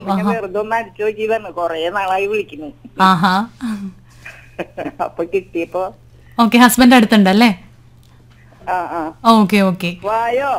പിന്നെ വെറുതെ ഒന്ന് അടിച്ചു നോക്കിയതാണ് കൊറേ നാളായി വിളിക്കുന്നു ആഹാ അപ്പൊ കിട്ടിയപ്പോ ഓക്കെ ഹസ്ബൻഡ് അടുത്തുണ്ടല്ലേ ആ ആ ഓക്കെ ഓക്കെ വായോ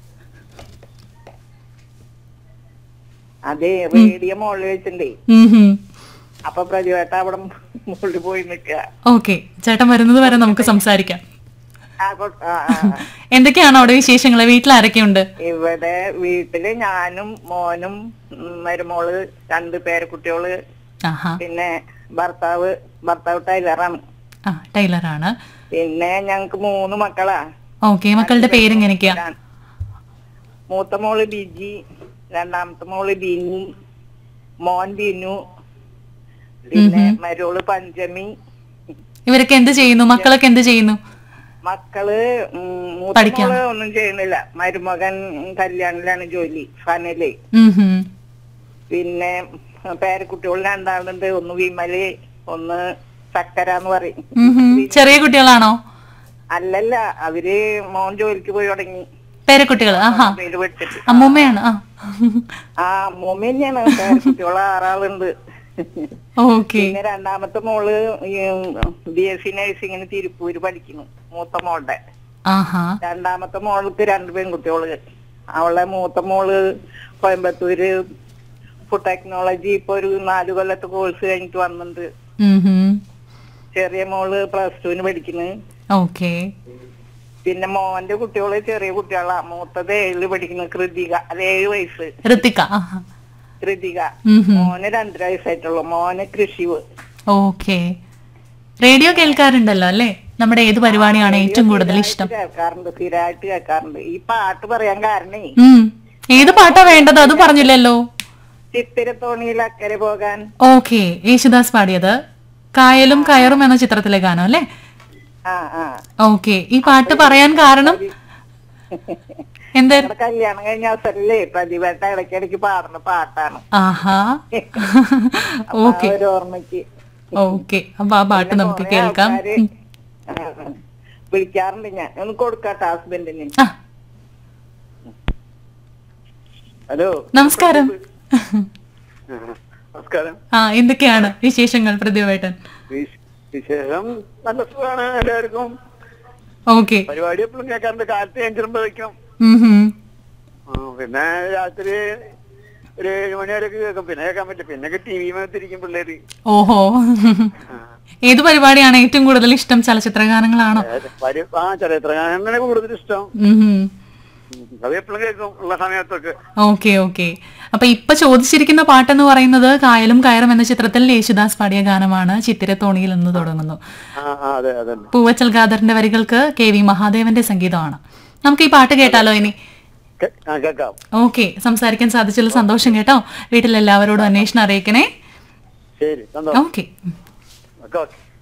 അതെ റേഡിയോ മുകളിൽ വെച്ചിട്ടുണ്ടേ അപ്പൊ പ്രതിവേട്ട അവിടെ മുകളിൽ പോയി നിക്ക ഓക്കെ ചേട്ടൻ വരുന്നത് വരെ നമുക്ക് സംസാരിക്കാം ആ, കൊ- ആ, ആ, ആ. എന്തൊക്കെയാണ് അവിടെ വിശേഷങ്ങൾ വീട്ടിൽ ആരൊക്കെയുണ്ട് ഇവിടെ വീട്ടില് ഞാനും മോനും ഉം, മരുമോള് രണ്ട് പേരക്കുട്ടികള് ആഹാ പിന്നെ ഭർത്താവ് ഭർത്താവ് ടൈലറാണ് ആ ടൈലറാണ് പിന്നെ ഞങ്ങക്ക് മൂന്ന് മക്കളാ ഓക്കെ മക്കളുടെ പേരെങ്ങനെയൊക്കെയാ ഞാൻ- മൂത്ത മോള് ബിജി രണ്ടാമത്തെ മോള് ബിനി മോൻ ബിനു പിന്നെ മരോള് പഞ്ചമി ഇവരൊക്കെ എന്ത് ചെയ്യുന്നു മക്കളൊക്കെ എന്ത് ചെയ്യുന്നു മക്കള് ഉം, മൂത്ത പഠിക്കാണോ? മോള് ഒന്നും ചെയ്യുന്നില്ല മരുമകൻ കല്യാണിലാണ് ജോലി ഫനല് ഉം ഹും. പിന്നെ പേരക്കുട്ടികൾ രണ്ടാളുണ്ട് ഒന്ന് വിമല് ഒന്ന് ചക്കര എന്ന് പറയും ഉം ഹും. ചെറിയ കുട്ടികളാണോ അല്ലല്ല അവര് മോൻ ജോലിക്ക് പോയി തുടങ്ങി പേരക്കുട്ടികൾ ആഹാ മൊബൈല് പഠിച്ചിട്ട് അമ്മൂമ്മയാണ് ആ ആ മമ്മ തന്നെയാണ് പേരക്കുട്ടികൾ ആറാളുണ്ട് ഓക്കെ പിന്നെ രണ്ടാമത്തെ മോള് ബി എസ് സി നഴ്സിംഗിന് തിരുപ്പൂര് പഠിക്കുന്നു മൂത്ത മോളുടെ ആഹാ രണ്ടാമത്തെ മോൾക്ക് രണ്ട് പെൺകുട്ടികള് അവളെ മൂത്ത മോള് കോയമ്പത്തൂര് ഫുഡ് ടെക്നോളജി ഇപ്പൊ ഒരു നാല് കൊല്ലത്തെ കോഴ്സ് കഴിഞ്ഞിട്ട് വന്നിട്ടുണ്ട് ഉം ഹും. ചെറിയ മോള് പ്ലസ് ടുവിന് പഠിക്കുന്നു ഓക്കെ പിന്നെ മോന്റെ കുട്ടികള് ചെറിയ കുട്ടികളാ മൂത്തത് ഏഴില് പഠിക്കുന്നു കൃതിക അത് ഏഴ് വയസ്സ് ഋത്തിക ആഹാ. കൃതിക ഉം ഹും. മോന് രണ്ടര വയസ്സായിട്ടുള്ളൂ മോന് കൃഷിവ് ഓക്കെ റേഡിയോ കേൾക്കാറുണ്ടല്ലോ അല്ലേ നമ്മുടെ ഏത് പരിപാടിയാണ് ഏറ്റവും കൂടുതൽ ഇഷ്ടം കേൾക്കാറുണ്ട് സ്ഥിരമായിട്ട് കേൾക്കാറുണ്ട് ഈ പാട്ട് പറയാൻ കാരണേ ഉം ഏത് പാട്ടാ വേണ്ടത് അത് പറഞ്ഞില്ലല്ലോ ചിത്തിരത്തോണിയിൽ അക്കരെ പോകാൻ ഓക്കെ യേശുദാസ് പാടിയത് കായലും കയറും എന്ന ചിത്രത്തിലെ ഗാനം അല്ലേ ആ ആ ഓക്കെ ഈ പാട്ട് പറയാൻ കാരണം എന്താ നമ്മുടെ കല്യാണം കഴിഞ്ഞ അവസരല്ലേ പ്രതിഭട്ട ഇടയ്ക്കിടയ്ക്ക് പാടുന്ന പാട്ടാണ് ആഹാ അപ്പൊ ആ ഓക്കെ ഒരു ഓർമ്മയ്ക്ക് ഓക്കെ അപ്പൊ ആ പാട്ട് നമുക്ക് കുറെ കേൾക്കാം ആൾക്കാര്, ആ, വിളിക്കാറുണ്ട് ഞാൻ ഒന്ന് കൊടുക്കാട്ടെ ഹസ്ബൻഡിന് ആ ഹലോ നമസ്കാരം നമസ്കാരം ആ എന്തൊക്കെയാണ് വിശേഷങ്ങൾ പ്രതിഭേട്ടൻ വിശ്- വിശേഷം നല്ല സുഖമാണ് എല്ലാവർക്കും ഓക്കെ പരിപാടി എപ്പോഴും കേൾക്കാറുണ്ട് കാലത്ത് അഞ്ചിരുമ്പോഴേക്കും പിന്നെ രാത്രി ഒരു ഏഴ് മണി വരെയൊക്കെ കേൾക്കും പിന്നെ കേൾക്കാൻ പറ്റില്ല പിന്നെ ടി വി തിരിക്കും പിള്ളേര് ഓഹോ ഏത് പരിപാടിയാണ് ഏറ്റവും കൂടുതൽ ഇഷ്ടം ചലച്ചിത്ര ഗാനങ്ങളാണോ ഏത് പരി- ആ ചരിത്ര ഗാനങ്ങളെ കൂടുതൽ ഇഷ്ടം ഉം ഹും. ഉം. അത് എപ്പോഴും കേൾക്കും ഉള്ള സമയത്തൊക്കെ ഓക്കെ ഓക്കെ അപ്പൊ ഇപ്പൊ ചോദിച്ചിരിക്കുന്ന പാട്ടെന്ന് പറയുന്നത് കായലും കയറും എന്ന ചിത്രത്തിൽ യേശുദാസ് പാടിയ ഗാനമാണ് ചിത്തിരത്തോണിയിൽ എന്ന് തുടങ്ങുന്നു ആ ആ അതെ അതെ പൂവച്ചൽ ഖാദറിന്റെ വരികൾക്ക് കെ വി മഹാദേവന്റെ സംഗീതമാണ് നമുക്ക് ഈ പാട്ട് കേട്ടാലോ ഇനി കേ- ആ കേൾക്കാം ഓക്കെ സംസാരിക്കാൻ സാധിച്ചതിൽ സന്തോഷം കേട്ടോ വീട്ടിലെല്ലാവരോടും അന്വേഷണം അറിയിക്കണേ ശരി സന്തോഷം ഓക്കെ ഓക്കെ ഓക്കെ